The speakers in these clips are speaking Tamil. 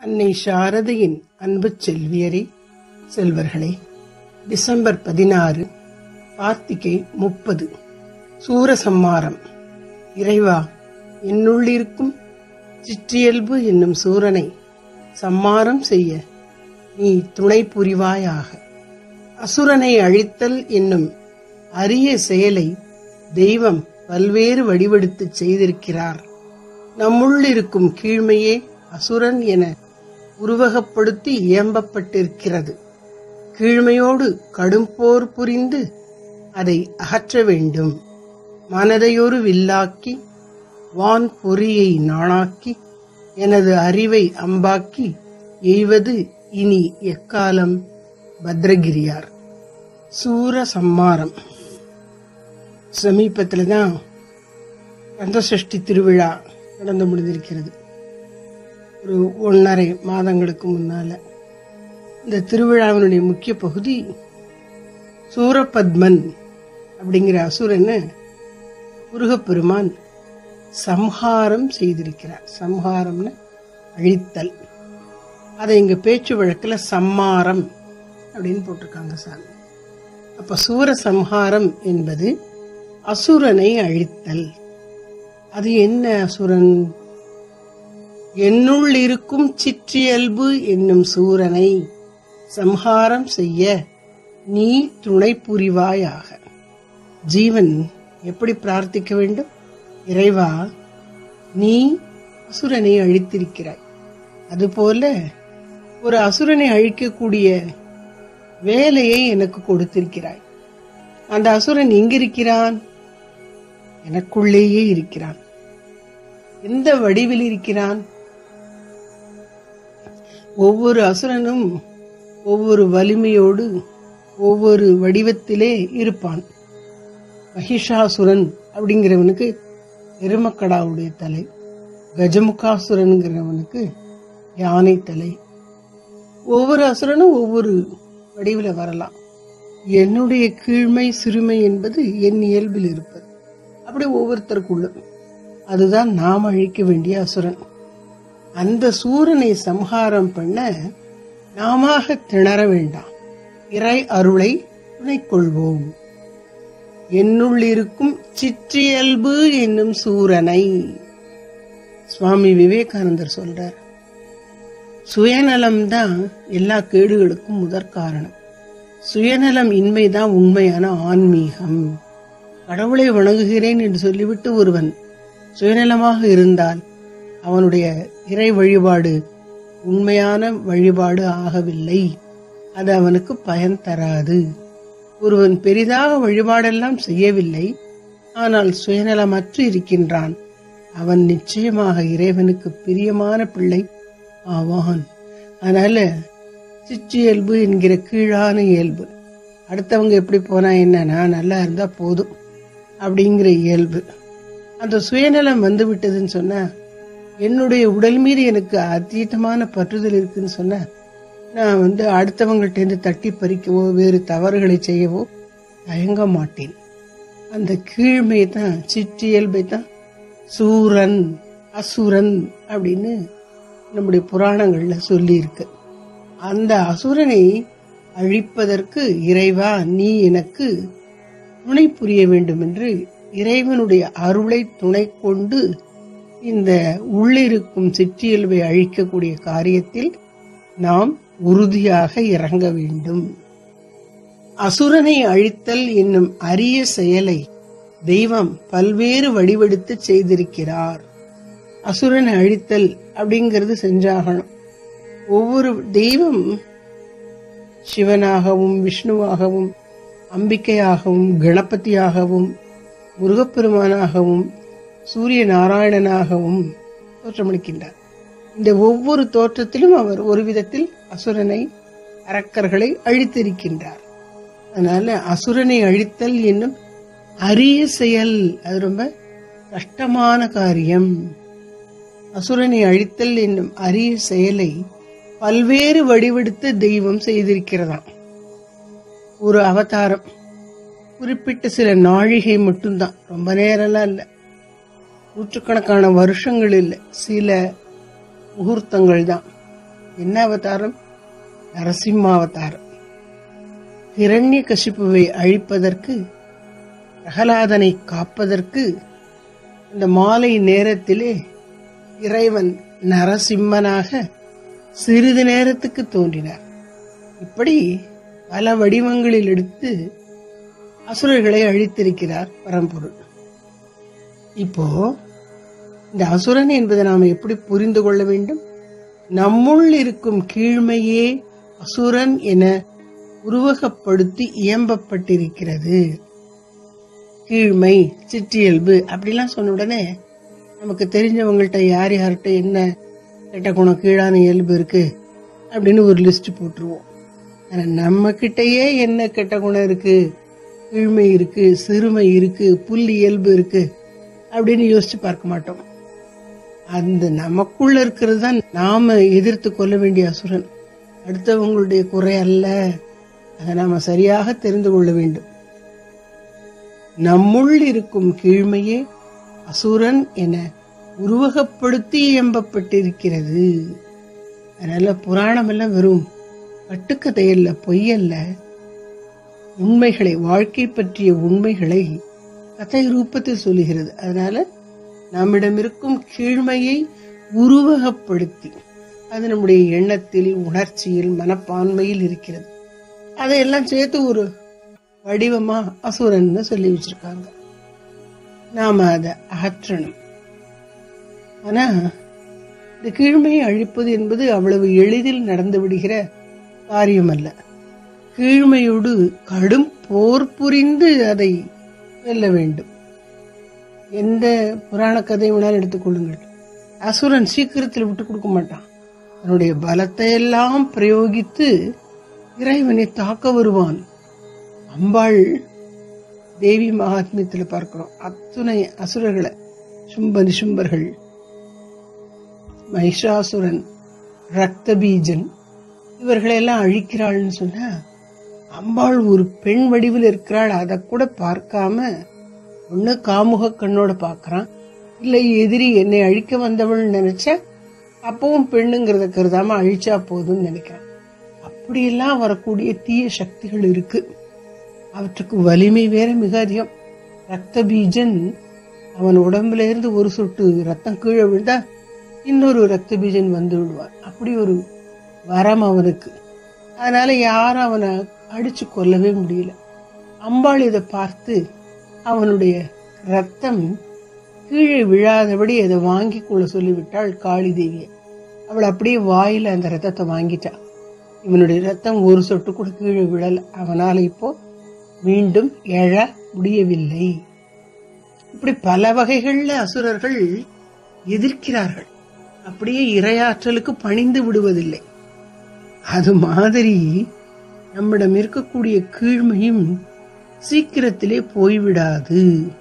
அன்னை சாரதையின் அன்பு செல்வியரே செல்வர்களே டிசம்பர் பதினாறு கார்த்திகை முப்பது சூரசம்மாரம் இறைவா என்னுள்ளிருக்கும் சிற்றியல்பு என்னும் சூரனை சம்மாரம் செய்ய நீ துணை புரிவாயாக அசுரனை அழித்தல் என்னும் அரிய செயலை தெய்வம் பல்வேறு வடிவெடுத்துச் செய்திருக்கிறார் நம்முள்ளிருக்கும் கீழ்மையே அசுரன் என உருவகப்படுத்தி இயம்பப்பட்டிருக்கிறது கீழ்மையோடு கடும் போர் புரிந்து அதை அகற்ற வேண்டும் மனதையொரு வில்லாக்கி வான் பொறியை நாணாக்கி எனது அறிவை அம்பாக்கி எய்வது இனி எக்காலம் பத்ரகிரியார் சூர சம்மாரம் சமீபத்தில் தான் கந்தசஷ்டி திருவிழா நடந்து முடிந்திருக்கிறது ஒரு ஒன்றரை மாதங்களுக்கு முன்னால இந்த திருவிழாவினுடைய முக்கிய பகுதி சூரபத்மன் அப்படிங்கிற அசுரனை முருகப்பெருமான் சம்ஹாரம் செய்திருக்கிறார் சம்ஹாரம்னு அழித்தல் அதை இங்க பேச்சு வழக்கில் சம்மாரம் அப்படின்னு போட்டிருக்காங்க சாமி அப்ப சூர சம்ஹாரம் என்பது அசுரனை அழித்தல் அது என்ன அசுரன் என்னுள் இருக்கும் சிற்றியல்பு என்னும் சூரனை சம்ஹாரம் செய்ய நீ துணை புரிவாயாக ஜீவன் எப்படி பிரார்த்திக்க வேண்டும் இறைவா நீ அசுரனை அழித்திருக்கிறாய் அதுபோல ஒரு அசுரனை அழிக்கக்கூடிய வேலையை எனக்கு கொடுத்திருக்கிறாய் அந்த அசுரன் எங்கிருக்கிறான் எனக்குள்ளேயே இருக்கிறான் எந்த வடிவில் இருக்கிறான் ஒவ்வொரு அசுரனும் ஒவ்வொரு வலிமையோடு ஒவ்வொரு வடிவத்திலே இருப்பான் மகிஷாசுரன் அப்படிங்கிறவனுக்கு எருமக்கடாவுடைய தலை கஜமுகாசுரனுங்கிறவனுக்கு யானை தலை ஒவ்வொரு அசுரனும் ஒவ்வொரு வடிவில் வரலாம் என்னுடைய கீழ்மை சிறுமை என்பது என் இயல்பில் இருப்பது அப்படி ஒவ்வொருத்தருக்குள்ள அதுதான் நாம் அழிக்க வேண்டிய அசுரன் அந்த சூரனை சம்ஹாரம் பண்ண நாம திணற வேண்டாம் இறை அருளை துணை கொள்வோம் என்னுள் இருக்கும் சிற்றியல்பு என்னும் சூரனை சுவாமி விவேகானந்தர் சொல்றார் சுயநலம் தான் எல்லா கேடுகளுக்கும் முதற் காரணம் சுயநலம் இன்மைதான் உண்மையான ஆன்மீகம் கடவுளை வணங்குகிறேன் என்று சொல்லிவிட்டு ஒருவன் சுயநலமாக இருந்தால் அவனுடைய இறை வழிபாடு உண்மையான வழிபாடு ஆகவில்லை அது அவனுக்கு பயன் தராது ஒருவன் பெரிதாக வழிபாடெல்லாம் செய்யவில்லை ஆனால் சுயநலமற்று இருக்கின்றான் அவன் நிச்சயமாக இறைவனுக்கு பிரியமான பிள்ளை ஆவான் அதனால சிற்றியல்பு என்கிற கீழான இயல்பு அடுத்தவங்க எப்படி போனா என்ன நான் நல்லா இருந்தா போதும் அப்படிங்கிற இயல்பு அந்த சுயநலம் வந்து விட்டதுன்னு சொன்னா என்னுடைய உடல் மீது எனக்கு அதீதமான பற்றுதல் இருக்குன்னு சொன்னா நான் வந்து அடுத்தவங்கள்ட்ட இருந்து தட்டி பறிக்கவோ வேறு தவறுகளை செய்யவோ தயங்க மாட்டேன் அந்த கீழ்மை தான் சிற்றியல்பை தான் சூரன் அசுரன் அப்படின்னு நம்முடைய புராணங்கள்ல சொல்லி இருக்கு அந்த அசுரனை அழிப்பதற்கு இறைவா நீ எனக்கு துணை புரிய வேண்டும் என்று இறைவனுடைய அருளை துணை கொண்டு இந்த உள்ளிருக்கும் சிற்றியல்பை அழிக்கக்கூடிய காரியத்தில் நாம் உறுதியாக இறங்க வேண்டும் அசுரனை அழித்தல் என்னும் அரிய செயலை தெய்வம் பல்வேறு வடிவெடுத்து செய்திருக்கிறார் அசுரனை அழித்தல் அப்படிங்கிறது செஞ்சாகணும் ஒவ்வொரு தெய்வம் சிவனாகவும் விஷ்ணுவாகவும் அம்பிகையாகவும் கணபதியாகவும் முருகப்பெருமானாகவும் சூரிய நாராயணனாகவும் தோற்றமளிக்கின்றார் இந்த ஒவ்வொரு தோற்றத்திலும் அவர் ஒரு விதத்தில் அசுரனை அரக்கர்களை அழித்திருக்கின்றார் அதனால அசுரனை அழித்தல் என்னும் அரிய செயல் அது ரொம்ப கஷ்டமான காரியம் அசுரனை அழித்தல் என்னும் அரிய செயலை பல்வேறு வடிவெடுத்து தெய்வம் செய்திருக்கிறதாம் ஒரு அவதாரம் குறிப்பிட்ட சில நாழிகை மட்டும்தான் ரொம்ப நேரம்லாம் இல்லை நூற்றுக்கணக்கான வருஷங்கள் இல்லை சில முகூர்த்தங்கள் தான் என்ன அவதாரம் நரசிம்மாவதாரம் ஹிரண்ய கசிப்புவை அழிப்பதற்கு பிரகலாதனை காப்பதற்கு இந்த மாலை நேரத்திலே இறைவன் நரசிம்மனாக சிறிது நேரத்துக்கு தோன்றினார் இப்படி பல வடிவங்களில் எடுத்து அசுரர்களை அழித்திருக்கிறார் பரம்பொருள் இப்போ இந்த அசுரன் என்பதை நாம் எப்படி புரிந்து கொள்ள வேண்டும் நம்முள் இருக்கும் கீழ்மையே அசுரன் என உருவகப்படுத்தி இயம்பப்பட்டிருக்கிறது கீழ்மை சிற்றியல்பு அப்படிலாம் சொன்ன உடனே நமக்கு தெரிஞ்சவங்கள்ட்ட யார் யார்கிட்ட என்ன கெட்ட குணம் கீழான இயல்பு இருக்கு அப்படின்னு ஒரு லிஸ்ட் போட்டுருவோம் ஆனா நம்ம கிட்டயே என்ன கெட்ட குணம் இருக்கு கீழ்மை இருக்கு சிறுமை இருக்கு புல் இயல்பு இருக்கு அப்படின்னு யோசிச்சு பார்க்க மாட்டோம் அந்த நமக்குள்ள இருக்கிறது தான் நாம எதிர்த்து கொள்ள வேண்டிய அசுரன் அடுத்தவங்களுடைய குறை அல்ல அதை நாம சரியாக தெரிந்து கொள்ள வேண்டும் நம்முள் இருக்கும் கீழ்மையே அசுரன் என உருவகப்படுத்தி எம்பப்பட்டிருக்கிறது அதனால புராணம் எல்லாம் வெறும் கட்டுக்கதை அல்ல பொய்யல்ல உண்மைகளை வாழ்க்கை பற்றிய உண்மைகளை கதை ரூபத்தில் சொல்லுகிறது அதனால நம்மிடம் இருக்கும் கீழ்மையை உருவகப்படுத்தி அது நம்முடைய எண்ணத்தில் உணர்ச்சியில் மனப்பான்மையில் இருக்கிறது அதையெல்லாம் சேர்த்து ஒரு வடிவமா அசுரன்னு சொல்லி வச்சிருக்காங்க நாம அதை அகற்றணும் ஆனா இந்த கீழ்மையை அழிப்பது என்பது அவ்வளவு எளிதில் நடந்து விடுகிற காரியம் அல்ல கீழ்மையோடு கடும் போர் புரிந்து அதை வெல்ல வேண்டும் எந்த புராண கதை வேணாலும் எடுத்துக்கொள்ளுங்கள் அசுரன் சீக்கிரத்தில் விட்டு கொடுக்க மாட்டான் தன்னுடைய பலத்தை எல்லாம் பிரயோகித்து இறைவனை தாக்க வருவான் அம்பாள் தேவி மகாத்மியத்தில் பார்க்கிறோம் அத்துணை அசுரர்களை சும்ப நிசும்பர்கள் மகிஷாசுரன் ரத்த பீஜன் இவர்களெல்லாம் அழிக்கிறாள்னு சொன்னா அம்பாள் ஒரு பெண் வடிவில் இருக்கிறாள் அதை கூட பார்க்காம ஒண்ணு காமுக கண்ணோட பார்க்கறான் இல்லை எதிரி என்னை அழிக்க வந்தவள் நினைச்ச அப்பவும் பெண்ணுங்கிறத கருதாம அழிச்சா போதும்னு நினைக்கிறான் அப்படியெல்லாம் வரக்கூடிய தீய சக்திகள் இருக்கு அவற்றுக்கு வலிமை வேற மிக அதிகம் ரத்த பீஜன் அவன் உடம்புல இருந்து ஒரு சொட்டு ரத்தம் கீழே விழுந்தா இன்னொரு ரத்த பீஜன் வந்து விடுவான் அப்படி ஒரு வரம் அவனுக்கு அதனால யாரும் அவனை அடிச்சு கொல்லவே முடியல அம்பாள் இதை பார்த்து அவனுடைய ரத்தம் கீழே விழாதபடி அதை வாங்கி கொள்ள சொல்லிவிட்டாள் காளி தேவியை அவள் அப்படியே வாயில அந்த ரத்தத்தை வாங்கிட்டா இவனுடைய ரத்தம் ஒரு சொட்டு கூட கீழே விழல அவனால இப்போ மீண்டும் எழ முடியவில்லை இப்படி பல வகைகள்ல அசுரர்கள் எதிர்க்கிறார்கள் அப்படியே இரையாற்றலுக்கு பணிந்து விடுவதில்லை அது மாதிரி நம்மிடம் இருக்கக்கூடிய கீழ்மையும் சீக்கிரத்திலே போய்விடாது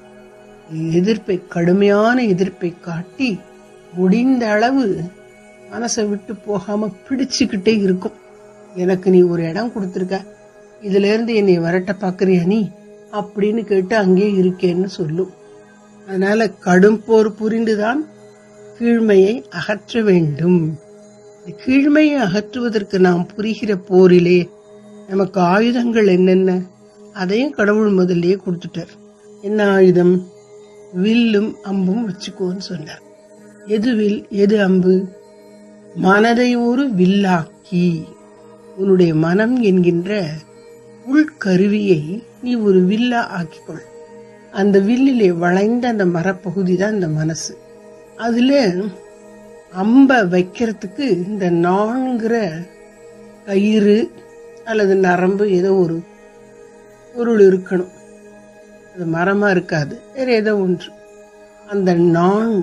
எதிர்ப்பை கடுமையான எதிர்ப்பை காட்டி முடிந்த அளவு மனசை விட்டு போகாம பிடிச்சுக்கிட்டே இருக்கும் எனக்கு நீ ஒரு இடம் கொடுத்துருக்க இதுல இருந்து என்னை விரட்ட பாக்குறியா நீ அப்படின்னு கேட்டு அங்கே இருக்கேன்னு சொல்லும் அதனால கடும் போர் புரிந்துதான் கீழ்மையை அகற்ற வேண்டும் இந்த கீழ்மையை அகற்றுவதற்கு நாம் புரிகிற போரிலே நமக்கு ஆயுதங்கள் என்னென்ன அதையும் கடவுள் முதல்லயே கொடுத்துட்டார் என்ன ஆயுதம் வில்லும் அம்பும் வச்சுக்கோன்னு சொன்னார் எது வில் எது அம்பு மனதை ஒரு வில்லாக்கி உன்னுடைய மனம் என்கின்ற உள்கருவியை நீ ஒரு வில்லா ஆக்கிக்கொள் அந்த வில்லிலே வளைந்த அந்த மரப்பகுதி தான் இந்த மனசு அதுல அம்ப வைக்கிறதுக்கு இந்த நான்கிற கயிறு அல்லது நரம்பு ஏதோ ஒரு பொருள் இருக்கணும் அது மரமா இருக்காது வேற ஏதோ ஒன்று அந்த நான்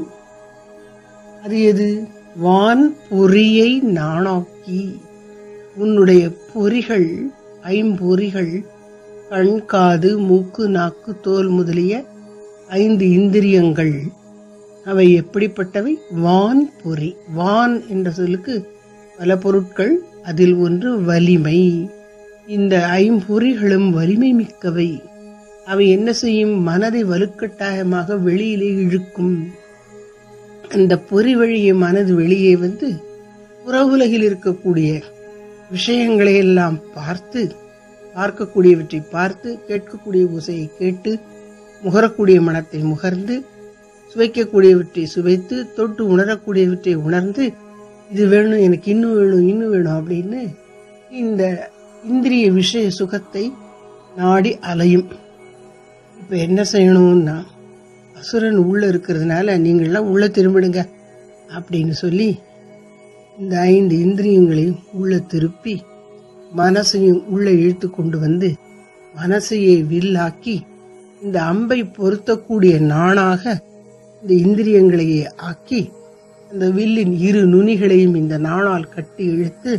அது எது வான் பொறியை நாணாக்கி உன்னுடைய பொறிகள் ஐம்பொறிகள் கண் காது மூக்கு நாக்கு தோல் முதலிய ஐந்து இந்திரியங்கள் அவை எப்படிப்பட்டவை வான் பொறி வான் என்ற சொல்லுக்கு பல பொருட்கள் அதில் ஒன்று வலிமை இந்த ஐம்பொறிகளும் வலிமை மிக்கவை அவை என்ன செய்யும் மனதை வலுக்கட்டாயமாக வெளியிலே இழுக்கும் அந்த பொறி வழியே மனது வெளியே வந்து புற உலகில் இருக்கக்கூடிய விஷயங்களை எல்லாம் பார்த்து பார்க்கக்கூடியவற்றை பார்த்து கேட்கக்கூடிய ஓசையை கேட்டு முகரக்கூடிய மனத்தை முகர்ந்து சுவைக்கக்கூடியவற்றை சுவைத்து தொட்டு உணரக்கூடியவற்றை உணர்ந்து இது வேணும் எனக்கு இன்னும் வேணும் இன்னும் வேணும் அப்படின்னு இந்த இந்திரிய விஷய சுகத்தை நாடி அலையும் இப்ப என்ன செய்யணும்னா அசுரன் உள்ள இருக்கிறதுனால நீங்கள்லாம் உள்ள திரும்பிடுங்க அப்படின்னு சொல்லி இந்த ஐந்து இந்திரியங்களையும் உள்ள திருப்பி மனசையும் உள்ள இழுத்து கொண்டு வந்து மனசையே வில்லாக்கி இந்த அம்பை பொருத்தக்கூடிய நாணாக இந்த இந்திரியங்களையே ஆக்கி அந்த வில்லின் இரு நுனிகளையும் இந்த நாணால் கட்டி இழுத்து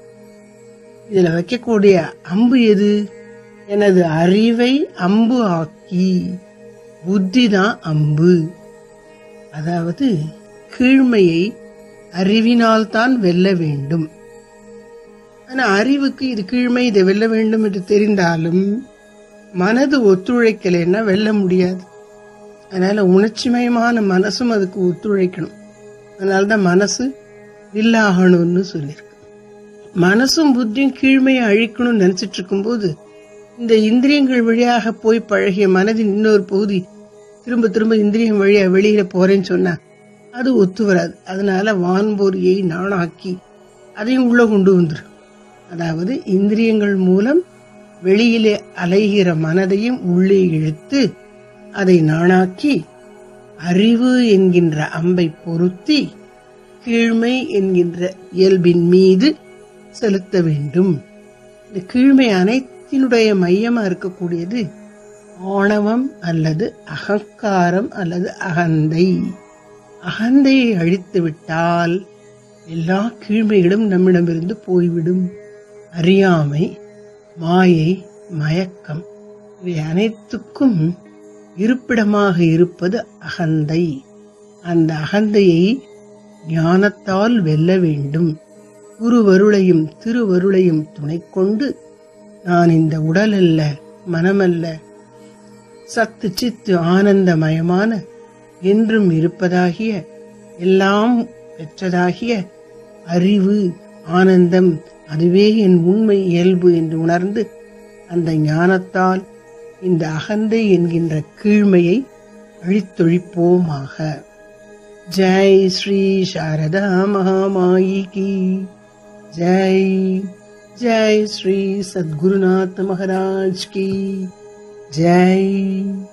இதுல வைக்கக்கூடிய அம்பு எது எனது அறிவை அம்பு ஆக்கி புத்தி தான் அம்பு அதாவது கீழ்மையை அறிவினால் தான் வெல்ல வேண்டும் ஆனா அறிவுக்கு இது கீழ்மை இதை வெல்ல வேண்டும் என்று தெரிந்தாலும் மனது ஒத்துழைக்கலைன்னா வெல்ல முடியாது அதனால உணர்ச்சிமயமான மனசும் அதுக்கு ஒத்துழைக்கணும் அதனால்தான் மனசு வில்லாகணும்னு சொல்லியிருக்கு மனசும் புத்தியும் கீழ்மையை அழிக்கணும்னு நினைச்சிட்டு இருக்கும்போது இந்த இந்திரியங்கள் வழியாக போய் பழகிய மனதின் இன்னொரு பகுதி திரும்ப திரும்ப இந்திரியம் வழியா வெளியில போறேன்னு சொன்னா அது ஒத்து வராது அதனால வான்பொறியை நாணாக்கி அதையும் உள்ள கொண்டு வந்துடும் அதாவது இந்திரியங்கள் மூலம் வெளியிலே அலைகிற மனதையும் உள்ளே இழுத்து அதை நாணாக்கி அறிவு என்கின்ற அம்பை பொருத்தி கீழ்மை என்கின்ற இயல்பின் மீது செலுத்த வேண்டும் இந்த கீழ்மை அனைத்தினுடைய மையமா இருக்கக்கூடியது ஆணவம் அல்லது அகங்காரம் அல்லது அகந்தை அகந்தையை அழித்து விட்டால் எல்லா கீழ்மைகளும் நம்மிடமிருந்து போய்விடும் அறியாமை மாயை மயக்கம் இவை அனைத்துக்கும் இருப்பிடமாக இருப்பது அகந்தை அந்த அகந்தையை ஞானத்தால் வெல்ல வேண்டும் குருவருளையும் திருவருளையும் துணை கொண்டு நான் இந்த உடல் அல்ல மனமல்ல சத்து சித்து ஆனந்தமயமான என்றும் இருப்பதாகிய எல்லாம் பெற்றதாகிய அறிவு ஆனந்தம் அதுவே என் உண்மை இயல்பு என்று உணர்ந்து அந்த ஞானத்தால் இந்த அகந்தை என்கின்ற கீழ்மையை அழித்தொழிப்போமாக ஜெய் ஸ்ரீ சாரதா மகாமாயி கி ஜெய் ஜெய் ஸ்ரீ சத்குருநாத் மகாராஜ் கி ஜெய்